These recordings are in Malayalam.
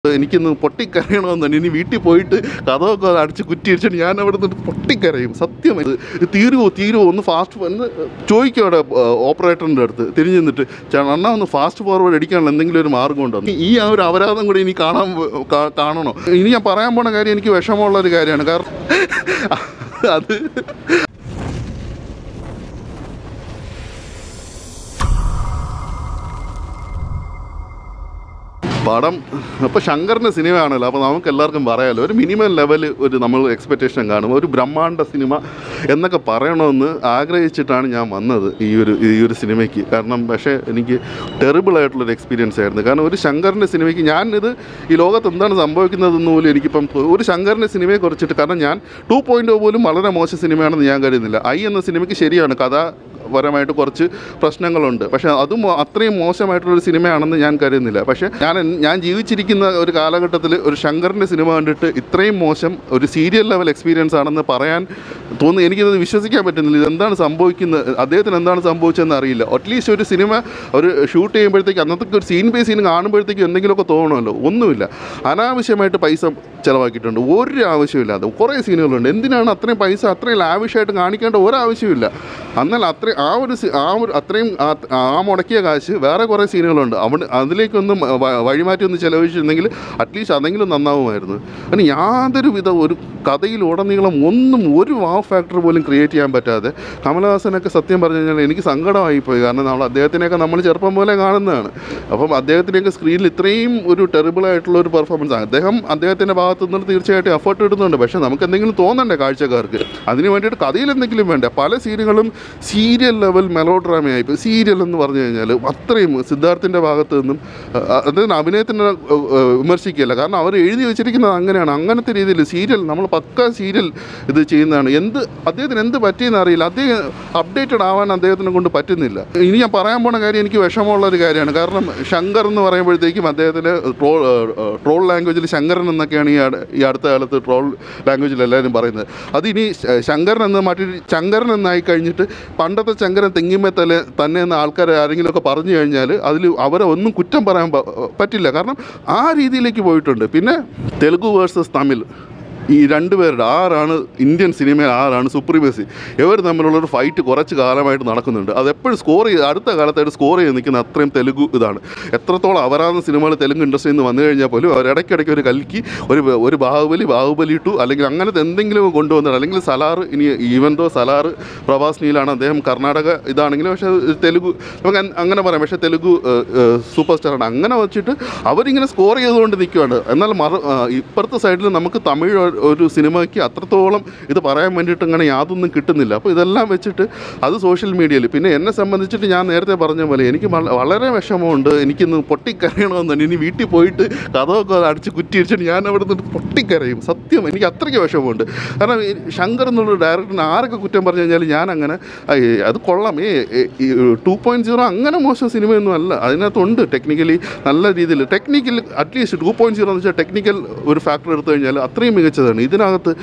എനിക്കിന്ന് പൊട്ടിക്കരയണമെന്നുണ്ട് ഇനി വീട്ടിൽ പോയിട്ട് കഥമൊക്കെ അടിച്ച് കുറ്റിയടിച്ചിട്ട് ഞാൻ അവിടെ നിന്ന് പൊട്ടിക്കരയും സത്യം ഇത് ഇത് തീരുമോ തീരുമോ ഒന്ന് ഫാസ്റ്റ് എന്ന് ചോദിക്കും അവിടെ ഓപ്പറേറ്ററിൻ്റെ അടുത്ത് തിരിഞ്ഞു നിന്നിട്ട് ചേട്ടാ അണ്ണാ ഒന്ന് ഫാസ്റ്റ് ഫോർവേഡ് അടിക്കാനുള്ള എന്തെങ്കിലും ഒരു മാർഗ്ഗം ഉണ്ടോ ഈ ആ ഒരു അപരാധം കൂടി ഇനി കാണാൻ പോ- കാ- കാണണോ ഇനി ഞാൻ പറയാൻ പോണ കാര്യം എനിക്ക് വിഷമമുള്ള ഒരു കാര്യമാണ് കാരണം അത് പടം ഇപ്പോൾ ശങ്കറിൻ്റെ സിനിമയാണല്ലോ അപ്പോൾ നമുക്ക് എല്ലാവർക്കും പറയാമല്ലോ ഒരു മിനിമം ലെവൽ ഒരു നമ്മൾ എക്സ്പെക്റ്റേഷൻ കാണും ഒരു ബ്രഹ്മാണ്ഡ സിനിമ എന്നൊക്കെ പറയണമെന്ന് ആഗ്രഹിച്ചിട്ടാണ് ഞാൻ വന്നത് ഈ ഒരു ഈ ഒരു സിനിമയ്ക്ക് കാരണം പക്ഷേ എനിക്ക് ടെറിബിൾ ആയിട്ടുള്ളൊരു എക്സ്പീരിയൻസ് ആയിരുന്നു കാരണം ഒരു ശങ്കറിൻ്റെ സിനിമയ്ക്ക് ഞാൻ ഇത് ഈ ലോകത്ത് എന്താണ് സംഭവിക്കുന്നതെന്ന് പോലും എനിക്കിപ്പം ഒരു ശങ്കറിൻ്റെ സിനിമയെ കുറിച്ചിട്ട് കാരണം ഞാൻ ടു പോയിൻ്റ് പോലും വളരെ മോശം സിനിമയാണെന്ന് ഞാൻ കരുതുന്നില്ല ഐ എന്ന സിനിമയ്ക്ക് ശരിയാണ് കഥ പരമായിട്ട് കുറച്ച് പ്രശ്നങ്ങളുണ്ട് പക്ഷേ അതും മോ- അത്രയും മോശമായിട്ടുള്ളൊരു സിനിമയാണെന്ന് ഞാൻ കരുതുന്നില്ല പക്ഷേ ഞാൻ എൻ- ഞാൻ ജീവിച്ചിരിക്കുന്ന ഒരു കാലഘട്ടത്തിൽ ഒരു ശങ്കറിൻ്റെ സിനിമ കണ്ടിട്ട് ഇത്രയും മോശം ഒരു സീരിയൽ ലെവൽ എക്സ്പീരിയൻസ് ആണെന്ന് പറയാൻ തോന്നുന്നു എനിക്കത് വിശ്വസിക്കാൻ പറ്റുന്നില്ല ഇതെന്താണ് സംഭവിക്കുന്നത് അദ്ദേഹത്തിന് എന്താണ് സംഭവിച്ചതെന്ന് അറിയില്ല അറ്റ്ലീസ്റ്റ് ഒരു സിനിമ ഒരു ഷൂട്ട് ചെയ്യുമ്പോഴത്തേക്ക് അന്നത്തെ ഒരു സീൻ ബൈ സീൻ കാണുമ്പോഴത്തേക്കും എന്തെങ്കിലുമൊക്കെ തോന്നണമല്ലോ ഒന്നുമില്ല അനാവശ്യമായിട്ട് പൈസ ചിലവാക്കിയിട്ടുണ്ട് ഒരു ആവശ്യമില്ലാതെ കുറേ സീനുകളുണ്ട് എന്തിനാണ് അത്രയും പൈസ അത്രയും ലാവിഷായിട്ട് കാണിക്കേണ്ട ഒരാവശ്യമില്ല എന്നാൽ അത്രയും ആ ഒരു സി- ആ ഒരു അത്രയും ആ- ആ മുടക്കിയ കാശ് വേറെ കുറേ സീനുകളുണ്ട് അവിടെ അതിലേക്കൊന്നും വ- വഴിമാറ്റി ഒന്ന് ചിലവഴിച്ചിരുന്നെങ്കിൽ അറ്റ്ലീസ്റ്റ് അതെങ്കിലും നന്നാവുമായിരുന്നു അതിന് യാതൊരു വിധ ഒരു കഥയിൽ ഉടനീളം ഒന്നും ഒരു വാവ് ഫാക്ടർ പോലും ക്രിയേറ്റ് ചെയ്യാൻ പറ്റാതെ കമലഹാസനൊക്കെ സത്യം പറഞ്ഞു കഴിഞ്ഞാൽ എനിക്ക് സങ്കടമായിപ്പോയി കാരണം നമ്മൾ അദ്ദേഹത്തിനെയൊക്കെ നമ്മൾ ചെറുപ്പം പോലെ കാണുന്നതാണ് അപ്പം അദ്ദേഹത്തിനെയൊക്കെ സ്ക്രീനിൽ ഇത്രയും ഒരു ടെറിബിൾ ആയിട്ടുള്ള ഒരു പെർഫോമൻസ് അദ്ദേഹം അദ്ദേഹത്തിൻ്റെ ഭാഗത്തു നിന്ന് തീർച്ചയായിട്ടും എഫേർട്ട് ഇടുന്നുണ്ട് പക്ഷേ നമുക്ക് എന്തെങ്കിലും തോന്നണ്ടേ കാഴ്ചക്കാർക്ക് അതിന് വേണ്ടിയിട്ട് കഥയിൽ എന്തെങ്കിലും വേണ്ടേ പല സീനുകളും സീരിയൽ ലെവൽ മെലോ ഡ്രാമയായി ഇപ്പോൾ സീരിയൽ എന്ന് പറഞ്ഞു കഴിഞ്ഞാൽ അത്രയും സിദ്ധാർത്ഥിൻ്റെ ഭാഗത്ത് നിന്നും അഹ് അദ്ദേഹത്തിന് അഭിനയത്തിനെ അഹ് അഹ് വിമർശിക്കുകയല്ല കാരണം അവർ എഴുതി വെച്ചിരിക്കുന്നത് അങ്ങനെയാണ് അങ്ങനത്തെ രീതിയിൽ സീരിയൽ നമ്മൾ പക്ക സീരിയൽ ഇത് ചെയ്യുന്നതാണ് എന്ത് അദ്ദേഹത്തിന് എന്ത് പറ്റിയെന്ന് അറിയില്ല അദ്ദേഹം അപ്ഡേറ്റഡ് ആവാൻ അദ്ദേഹത്തിനെ കൊണ്ട് പറ്റുന്നില്ല ഇനി ഞാൻ പറയാൻ പോണ കാര്യം എനിക്ക് വിഷമമുള്ള ഒരു കാര്യമാണ് കാരണം ശങ്കർ എന്ന് പറയുമ്പോഴത്തേക്കും അദ്ദേഹത്തിന് ട്രോൾ ട്രോൾ ലാംഗ്വേജിൽ ശങ്കരൻ എന്നൊക്കെയാണ് ഈ അട- ഈ അടുത്ത കാലത്ത് ട്രോൾ ലാംഗ്വേജിൽ എല്ലാവരും പറയുന്നത് അതിനി ശ- ശങ്കരൻ എന്ന് മാറ്റി ശങ്കരൻ എന്നായി കഴിഞ്ഞിട്ട് പണ്ടത്തെ ശങ്കരൻ തെങ്ങിമേ തല തന്നെ എന്ന ആൾക്കാർ ആരെങ്കിലുമൊക്കെ പറഞ്ഞു കഴിഞ്ഞാൽ അതിൽ അവരെ ഒന്നും കുറ്റം പറയാൻ പ- പറ്റില്ല കാരണം ആ രീതിയിലേക്ക് പോയിട്ടുണ്ട് പിന്നെ തെലുഗു വേഴ്സസ് തമിഴ് ഈ രണ്ടുപേരുടെ ആരാണ് ഇന്ത്യൻ സിനിമയിൽ ആരാണ് സുപ്രീമസി ഇവർ തമ്മിലുള്ളൊരു ഫൈറ്റ് കുറച്ച് കാലമായിട്ട് നടക്കുന്നുണ്ട് അതെപ്പോഴും സ്കോർ ചെയ്ത് അടുത്ത കാലത്തായിട്ട് സ്കോർ ചെയ്ത് നിൽക്കുന്ന അത്രയും തെലുഗു ഇതാണ് എത്രത്തോളം അവരാകുന്ന സിനിമകൾ തെലുങ്ക് ഇൻഡസ്ട്രിയിൽ നിന്ന് വന്നു കഴിഞ്ഞാൽ പോലും അവർ ഇടയ്ക്കിടയ്ക്ക് ഒരു കൽക്കി ഒരു ഒരു ബാഹുബലി ബാഹുബലി ടു അല്ലെങ്കിൽ അങ്ങനത്തെ എന്തെങ്കിലും കൊണ്ടുവന്നിട്ട് അല്ലെങ്കിൽ സലാർ ഇനി ഈവൻ ദോ സലാർ പ്രഭാസ് നീലാണ് അദ്ദേഹം കർണാടക ഇതാണെങ്കിലും പക്ഷേ തെലുഗു നമുക്ക് അൻ- അങ്ങനെ പറയാം പക്ഷേ തെലുഗു സൂപ്പർ സ്റ്റാറാണ് അങ്ങനെ വെച്ചിട്ട് അവരിങ്ങനെ സ്കോർ ചെയ്തുകൊണ്ട് നിൽക്കുകയാണ് എന്നാൽ മറ ആ, ഇപ്പുറത്തെ സൈഡിൽ നമുക്ക് തമിഴ് ഒ- ഒരു സിനിമയ്ക്ക് അത്രത്തോളം ഇത് പറയാൻ വേണ്ടിയിട്ട് അങ്ങനെ യാതൊന്നും കിട്ടുന്നില്ല അപ്പോൾ ഇതെല്ലാം വെച്ചിട്ട് അത് സോഷ്യൽ മീഡിയയിൽ പിന്നെ എന്നെ സംബന്ധിച്ചിട്ട് ഞാൻ നേരത്തെ പറഞ്ഞ പോലെ എനിക്ക് വള- വളരെ വിഷമമുണ്ട് എനിക്കിന്ന് പൊട്ടിക്കരയണമെന്നുണ്ട് ഇനി വീട്ടിൽ പോയിട്ട് കഥമൊക്കെ അടിച്ച് കുറ്റിയടിച്ചിട്ട് ഞാൻ അവിടെ നിന്ന് പൊട്ടിക്കരയും സത്യം എനിക്ക് അത്രയ്ക്ക് വിഷമമുണ്ട് കാരണം ഈ ശങ്കർ എന്നുള്ള ഡയറക്ടറിന് ആരൊക്കെ കുറ്റം പറഞ്ഞു കഴിഞ്ഞാൽ ഞാൻ അങ്ങനെ "അയ്യേ, അത് കൊള്ളാം ഏ ടു പോയിൻറ്റ് സീറോ അങ്ങനെ മോശം സിനിമയൊന്നും അല്ല അതിനകത്തുണ്ട് ടെക്നിക്കലി നല്ല രീതിയിൽ technical at least two point zero എന്ന് വെച്ചാൽ ടെക്നിക്കൽ ഒരു ഫാക്ടർ എടുത്തു കഴിഞ്ഞാൽ അത്രയും മികച്ചതാണ് ഇതിനകത്ത്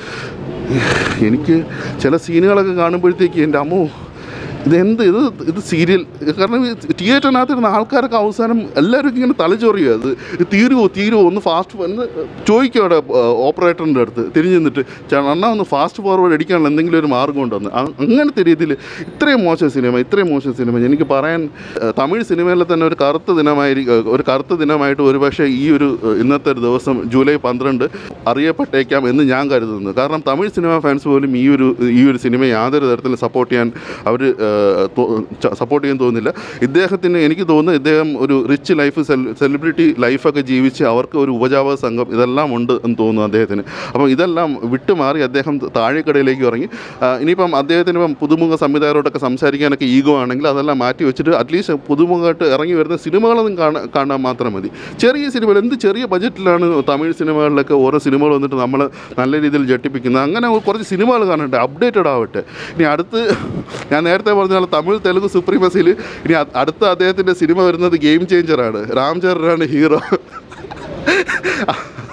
എനിക്ക് ചില സീനുകളൊക്കെ കാണുമ്പോഴത്തേക്ക് എൻ്റെ അമ്മോ ഇതെന്ത് ഇത് ഇത് സീരിയൽ കാരണം തിയേറ്ററിനകത്തിരുന്ന ആൾക്കാരൊക്കെ അവസാനം എല്ലാവരും ഇങ്ങനെ തലചൊറിയുക അത് ഇത് തീരുമോ തീരുമോ ഒന്ന് ഫാസ്റ്റ് എന്ന് ചോദിക്കും അവിടെ ഓപ്പറേറ്ററിൻ്റെ അടുത്ത് തിരിഞ്ഞു നിന്നിട്ട് ചേട്ടാ അണ്ണാ ഒന്ന് ഫാസ്റ്റ് ഫോർവേഡ് അടിക്കാനുള്ള എന്തെങ്കിലും ഒരു മാർഗ്ഗം ഉണ്ടെന്ന് അ- അങ്ങനത്തെ രീതിയിൽ ഇത്രയും മോശം സിനിമ ഇത്രയും മോശം സിനിമ എനിക്ക് പറയാൻ ഏഹ്, തമിഴ് സിനിമയിലെ തന്നെ ഒരു കറുത്ത ദിനമായിരിക്കും ഒരു കറുത്ത ദിനമായിട്ട് ഒരുപക്ഷെ ഈ ഒരു ഏഹ്, ഇന്നത്തെ ഒരു ദിവസം ജൂലൈ പന്ത്രണ്ട് അറിയപ്പെട്ടേക്കാം എന്ന് ഞാൻ കരുതുന്നു കാരണം തമിഴ് സിനിമ ഫാൻസ് പോലും ഈ ഒരു ഈ ഒരു സിനിമയെ യാതൊരു തരത്തിലും സപ്പോർട്ട് ചെയ്യാൻ അവർ സപ്പോർട്ട് ചെയ്യാൻ തോന്നുന്നില്ല ഇദ്ദേഹത്തിന് എനിക്ക് തോന്നുന്നു ഇദ്ദേഹം ഒരു റിച്ച് ലൈഫ് സെലിബ്രിറ്റി ലൈഫൊക്കെ ജീവിച്ച് അവർക്ക് ഒരു ഉപജാപക സംഘം ഇതെല്ലാം ഉണ്ട് എന്ന് തോന്നുന്നു അദ്ദേഹത്തിന് അപ്പം ഇതെല്ലാം വിട്ടുമാറി അദ്ദേഹം താഴേക്കടയിലേക്ക് ഇറങ്ങി ആ, ഇനിയിപ്പം അദ്ദേഹത്തിന് ഇപ്പം പുതുമുഖ സംവിധായകരോടൊക്കെ സംസാരിക്കാനൊക്കെ ഈഗോ ആണെങ്കിൽ അതെല്ലാം മാറ്റി വെച്ചിട്ട് അറ്റ്ലീസ്റ്റ് പുതുമുഖമായിട്ട് ഇറങ്ങി വരുന്ന സിനിമകളൊന്നും കാണാൻ കാണാൻ മാത്രം മതി ചെറിയ സിനിമകൾ എന്ത് ചെറിയ ബജറ്റിലാണ് തമിഴ് സിനിമകളിലൊക്കെ ഓരോ സിനിമകൾ വന്നിട്ട് നമ്മൾ നല്ല രീതിയിൽ ജട്ടിപ്പിക്കുന്നത് അങ്ങനെ കുറച്ച് സിനിമകൾ കാണട്ടെ അപ്ഡേറ്റഡ് ആവട്ടെ ഇനി അടുത്ത് ഞാൻ നേരത്തെ പറഞ്ഞ പോലെ തമിഴ് തെലുങ്ക് സുപ്രീമസിയിൽ ഇനി അ- അടുത്ത അദ്ദേഹത്തിൻ്റെ സിനിമ വരുന്നത് ഗെയിം ചേഞ്ചറാണ് രാം ചരനാണ് ഹീറോ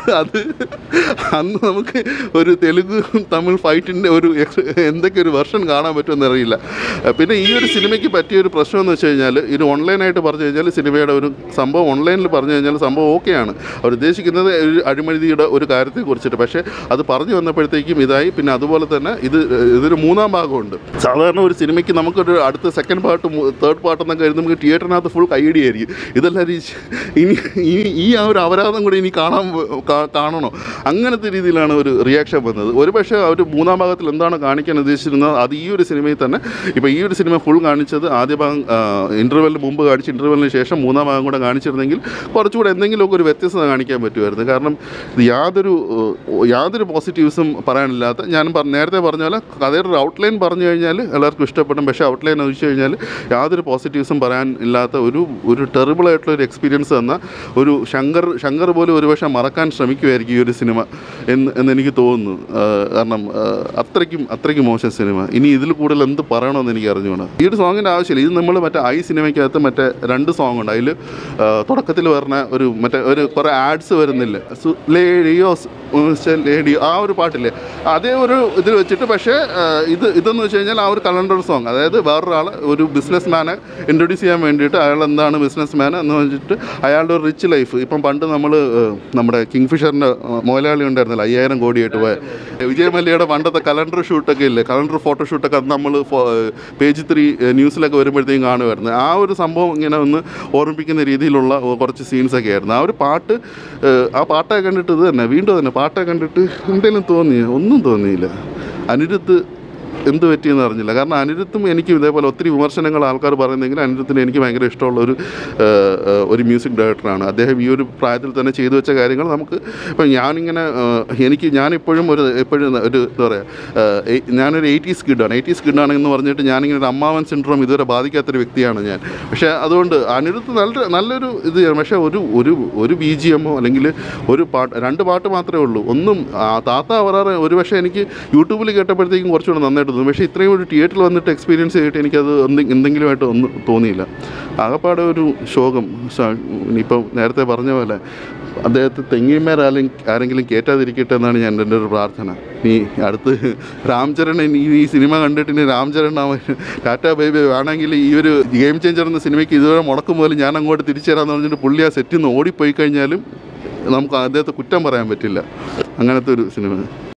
അത് അന്ന് നമുക്ക് ഒരു തെലുങ്ക് തമിഴ് ഫൈറ്റിൻ്റെ ഒരു എക്സ് എന്തൊക്കെ ഒരു വെർഷൻ കാണാൻ പറ്റുമെന്ന് അറിയില്ല പിന്നെ ഈ ഒരു സിനിമയ്ക്ക് പറ്റിയ ഒരു പ്രശ്നം എന്ന് വെച്ച് കഴിഞ്ഞാൽ ഇത് ഓൺലൈനായിട്ട് പറഞ്ഞു കഴിഞ്ഞാൽ സിനിമയുടെ ഒരു സംഭവം ഓൺലൈനിൽ പറഞ്ഞു കഴിഞ്ഞാൽ സംഭവം ഓക്കെയാണ് അവർ ഉദ്ദേശിക്കുന്നത് ഒരു അഴിമതിയുടെ ഒരു കാര്യത്തെ കുറിച്ചിട്ട് പക്ഷേ അത് പറഞ്ഞു വന്നപ്പോഴത്തേക്കും ഇതായി പിന്നെ അതുപോലെ തന്നെ ഇത് ഇതൊരു മൂന്നാം ഭാഗമുണ്ട് സാധാരണ ഒരു സിനിമയ്ക്ക് നമുക്കൊരു അടുത്ത സെക്കൻഡ് പാർട്ട് തേർഡ് പാർട്ട് എന്നൊക്കെ കരുതി നമുക്ക് തിയേറ്ററിനകത്ത് ഫുൾ കൈയടിയായിരിക്കും ഇതെല്ലാം ഈ ഇനി ഈ ഈ ആ ഒരു അപരാധം കൂടി ഇനി കാണാൻ പോ- കാ- കാണണോ അങ്ങനത്തെ രീതിയിലാണ് ഒരു റിയാക്ഷൻ വന്നത് ഒരു പക്ഷേ അവർ മൂന്നാം ഭാഗത്തിൽ എന്താണ് കാണിക്കാൻ ഉദ്ദേശിച്ചിരുന്നത് അത് ഈ ഒരു സിനിമയിൽ തന്നെ ഇപ്പോൾ ഈ ഒരു സിനിമ ഫുൾ കാണിച്ചത് ആദ്യ ഭാഗം ഇൻ്റർവെല്ലിന് മുമ്പ് കാണിച്ച് ഇൻ്റർവെല്ലിന് ശേഷം മൂന്നാം ഭാഗം കൂടെ കാണിച്ചിരുന്നെങ്കിൽ കുറച്ചുകൂടെ എന്തെങ്കിലുമൊക്കെ ഒരു വ്യത്യസ്തത കാണിക്കാൻ പറ്റുമായിരുന്നു കാരണം ഇത് യാതൊരു ഏഹ്, യാതൊരു പോസിറ്റീവ്സും പറയാനില്ലാത്ത ഞാൻ പറ- നേരത്തെ പറഞ്ഞ പോലെ കഥയുടെ ഒരു ഔട്ട്ലൈൻ പറഞ്ഞു കഴിഞ്ഞാൽ എല്ലാവർക്കും ഇഷ്ടപ്പെടും പക്ഷേ ഔട്ട്ലൈൻ ഒഴിച്ചു കഴിഞ്ഞാൽ യാതൊരു പോസിറ്റീവ്സും പറയാൻ ഇല്ലാത്ത ഒരു ഒരു ടെറിബിൾ ആയിട്ടുള്ള ഒരു എക്സ്പീരിയൻസ് തന്ന ഒരു ശങ്കർ ശങ്കർ പോലും ഒരുപക്ഷെ മറക്കാൻ ശ്രമിക്കുമായിരിക്കും ഈ ഒരു സിനിമ എന്ന് എന്ന് എനിക്ക് തോന്നുന്നു ആഹ് കാരണം ആഹ് അത്രയ്ക്കും അത്രയ്ക്കും മോശം സിനിമ ഇനി ഇതിൽ കൂടുതൽ എന്ത് പറയണമെന്ന് എനിക്ക് അറിഞ്ഞുകൂടാ ഈ ഒരു സോങ്ങിൻ്റെ ആവശ്യമില്ല ഇത് നമ്മൾ മറ്റേ ഐ സിനിമയ്ക്കകത്ത് മറ്റേ രണ്ട് സോങ് ഉണ്ട് അതിൽ തുടക്കത്തിൽ പറഞ്ഞ ഒരു മറ്റേ ഒരു കുറേ ആഡ്സ് വരുന്നില്ല സു- ലേഡിയോ സ്- ഉം, ലേഡിയോ ആ ഒരു പാട്ടില്ലേ അതേ ഒരു ഇതിൽ വെച്ചിട്ട് പക്ഷേ ആഹ് ഇത് ഇതെന്ന് വെച്ച് കഴിഞ്ഞാൽ ആ ഒരു കലണ്ടർ സോങ് അതായത് വേറൊരാൾ ഒരു ബിസിനസ് മാനെ ഇൻട്രൊഡ്യൂസ് ചെയ്യാൻ വേണ്ടിയിട്ട് അയാൾ എന്താണ് ബിസിനസ് മാൻ എന്ന് വെച്ചിട്ട് അയാളുടെ ഒരു റിച്ച് ലൈഫ് ഇപ്പം പണ്ട് നമ്മൾ നമ്മുടെ കിങ് ഫിഷറിൻ്റെ മുതലാളി ഉണ്ടായിരുന്നല്ലോ അയ്യായിരം കോടിയായിട്ട് പോയ വിജയ് മല്യയുടെ പണ്ടത്തെ കലണ്ടർ ഷൂട്ടൊക്കെ ഇല്ലേ കലണ്ടർ ഫോട്ടോഷൂട്ടൊക്കെ അന്ന് നമ്മൾ പേജ് ത്രീ ന്യൂസിലൊക്കെ വരുമ്പോഴത്തേക്കും കാണുമായിരുന്നു ആ ഒരു സംഭവം ഇങ്ങനെ ഒന്ന് ഓർമ്മിപ്പിക്കുന്ന രീതിയിലുള്ള കുറച്ച് സീൻസൊക്കെ ആയിരുന്നു ആ ഒരു പാട്ട് ഏഹ്, ആ പാട്ടൊക്കെ കണ്ടിട്ട് ഇത് തന്നെ വീണ്ടും തന്നെ പാട്ടൊക്കെ കണ്ടിട്ട് എന്തെങ്കിലും തോന്നിയോ ഒന്നും തോന്നിയില്ല അനിരുദ്ധ് എന്ത് പറ്റിയെന്ന് അറിഞ്ഞില്ല കാരണം അനിരുദ്ധും എനിക്കും ഇതേപോലെ ഒത്തിരി വിമർശനങ്ങൾ ആൾക്കാർ പറയുന്നെങ്കിൽ അനിരുദ്ധിന് എനിക്ക് ഭയങ്കര ഇഷ്ടമുള്ള ഒരു ഏഹ്, ഏഹ്, ഒരു മ്യൂസിക് ഡയറക്ടറാണ് അദ്ദേഹം ഈ ഒരു പ്രായത്തിൽ തന്നെ ചെയ്തു വെച്ച കാര്യങ്ങൾ നമുക്ക് ഇപ്പം ഞാനിങ്ങനെ ഏഹ്, എനിക്ക് ഞാനിപ്പോഴും ഒരു എപ്പോഴും ഒരു എന്താ പറയുക ഏഹ്, എ- ഞാനൊരു എയ്റ്റീസ് കിഡാണ് എയ്റ്റീസ് കിഡാണ് എന്ന് പറഞ്ഞിട്ട് ഞാനിങ്ങനെ ഒരു അമ്മാവൻ സിൻഡ്രോം ഇതുവരെ ബാധിക്കാത്തൊരു വ്യക്തിയാണ് ഞാൻ പക്ഷേ അതുകൊണ്ട് അനിരുദ്ധ് നല്ല നല്ലൊരു ഇത് പക്ഷേ ഒരു ഒരു ഒരു ബി ജി എമ്മോ അല്ലെങ്കിൽ ഒരു പാട്ട് രണ്ട് പാട്ട് മാത്രമേ ഉള്ളൂ ഒന്നും ആ, താത്ത അവറാറ് ഒരു പക്ഷേ എനിക്ക് യൂട്യൂബിൽ കേട്ടപ്പോഴത്തേക്കും കുറച്ചുകൂടെ നന്നായിട്ട് തോന്നി പക്ഷേ ഇത്രയും ഒരു തിയേറ്ററിൽ വന്നിട്ട് എക്സ്പീരിയൻസ് ചെയ്തിട്ട് എനിക്കത് എന്തെ- എന്തെങ്കിലുമായിട്ട് ഒന്നും തോന്നിയില്ല ആകപ്പാടെ ഒരു ശോകം സ- ഇനിയിപ്പോൾ നേരത്തെ പറഞ്ഞ പോലെ അദ്ദേഹത്തെ തെങ്ങിന്മേർ ആരെങ്കിലും ആരെങ്കിലും കയറ്റാതിരിക്കട്ടെ എന്നാണ് ഞാൻ എൻ്റെ ഒരു പ്രാർത്ഥന നീ അടുത്ത് രാംചരൺ ഇനി ഈ സിനിമ കണ്ടിട്ട് ഇനി രാംചരൺ അവൻ ടാറ്റ ബേബി വേണമെങ്കിൽ ഈ ഒരു ഗെയിം ചേഞ്ചർ എന്ന സിനിമയ്ക്ക് ഇതുവരെ മുടക്കും പോലും ഞാൻ അങ്ങോട്ട് തിരിച്ചു തരാമെന്ന് പറഞ്ഞിട്ട് പുള്ളി ആ സെറ്റിൽ നിന്ന് ഓടിപ്പോയി കഴിഞ്ഞാലും നമുക്ക് അദ്ദേഹത്തെ കുറ്റം പറയാൻ പറ്റില്ല അങ്ങനത്തെ ഒരു സിനിമ